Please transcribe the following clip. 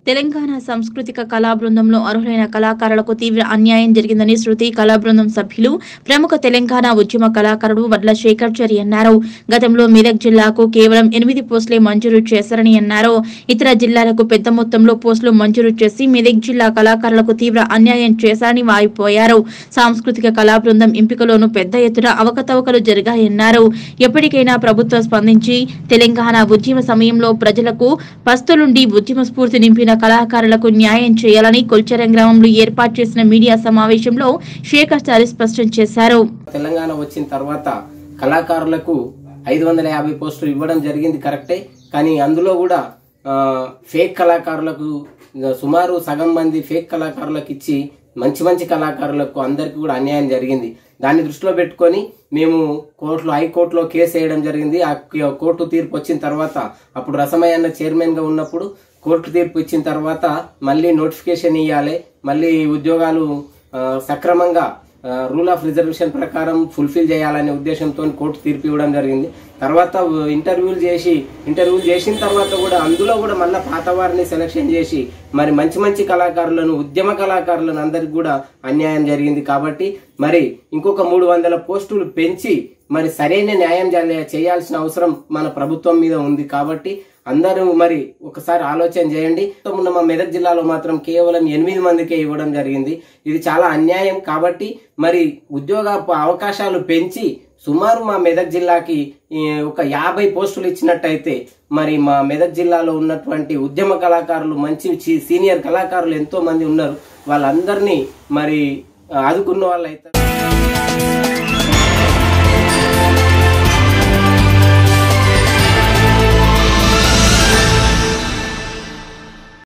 తెలంగాణ సాంస్కృతిక కళా బృందంలో అర్హులైన కళాకారులకు తీవ్ర అన్యాయం జరిగిందని శృతి కళా బృందం సభ్యులు ప్రముఖ తెలంగాణ ఉద్యమ కళాకారుడు వడ్ల శేఖర్ చరి అన్నారు గతంలో మెదక్ జిల్లాకు కేవలం ఎనిమిది పోస్టులే మంజూరు చేశారని అన్నారు ఇతర జిల్లాలకు పెద్ద మొత్తంలో పోస్టులు మంజూరు చేసి మెదక్ జిల్లా కళాకారులకు తీవ్ర అన్యాయం చేశారని వాయిపోయారు సాంస్కృతిక కళా బృందం ఎంపికలోనూ పెద్ద ఎత్తున అవకతవకలు జరిగాయన్నారు ఎప్పటికైనా ప్రభుత్వం స్పందించి తెలంగాణ ఉద్యమ సమయంలో ప్రజలకు పస్తులుండి ఉద్యమ స్ఫూర్తి నింపిన కళాకారులకు న్యాయం చేయాలని కొల్చరం గ్రామంలో ఏర్పాటు చేసిన మీడియా సమావేశంలో శేఖర్ చారి స్పష్టం చేశారు తెలంగాణ వచ్చిన తర్వాత కళాకారులకు ఐదు వందల యాభై పోస్టులు ఇవ్వడం జరిగింది కరెక్టే కానీ అందులో కూడా ఆ, ఫేక్ కళాకారులకు ఆ, సుమారు సగం మంది ఫేక్ కళాకారులకు ఇచ్చి మంచి మంచి కళాకారులకు అందరికీ కూడా అన్యాయం జరిగింది దాన్ని దృష్టిలో పెట్టుకొని మేము కోర్టులో హైకోర్టులో కేసు వేయడం జరిగింది ఆ క- కోర్టు తీర్పు వచ్చిన తర్వాత అప్పుడు రసమయ్య అన్న చైర్మన్ గా ఉన్నప్పుడు కోర్టు తీర్పు ఇచ్చిన తర్వాత మళ్ళీ నోటిఫికేషన్ ఇవ్వాలి మళ్ళీ ఉద్యోగాలు ఆ, సక్రమంగా రూల్ ఆఫ్ రిజర్వేషన్ ప్రకారం ఫుల్ఫిల్ చేయాలనే ఉద్దేశంతో కోర్టు తీర్పు ఇవ్వడం జరిగింది తర్వాత ఇంటర్వ్యూలు చేసి ఇంటర్వ్యూలు చేసిన తర్వాత కూడా అందులో కూడా మళ్ళీ పాత వారిని సెలెక్షన్ చేసి మరి మంచి మంచి కళాకారులను ఉద్యమ కళాకారులను అందరికి కూడా అన్యాయం జరిగింది కాబట్టి మరి ఇంకొక మూడు వందల పోస్టులు పెంచి మరి సరైన న్యాయం చేయ- చేయాల్సిన అవసరం మన ప్రభుత్వం మీద ఉంది కాబట్టి అందరూ మరి ఒకసారి ఆలోచన చేయండి ఉన్న మా మెదక్ జిల్లాలో మాత్రం కేవలం ఎనిమిది మందికే ఇవ్వడం జరిగింది ఇది చాలా అన్యాయం కాబట్టి మరి ఉద్యోగ ప- అవకాశాలు పెంచి సుమారు మా మెదక్ జిల్లాకి ఈ, ఒక యాభై పోస్టులు ఇచ్చినట్టయితే మరి మా మెదక్ జిల్లాలో ఉన్నటువంటి ఉద్యమ కళాకారులు మంచి చి- సీనియర్ కళాకారులు ఎంతో మంది ఉన్నారు వాళ్ళందరినీ మరి ఆ, ఆదుకున్న వాళ్ళు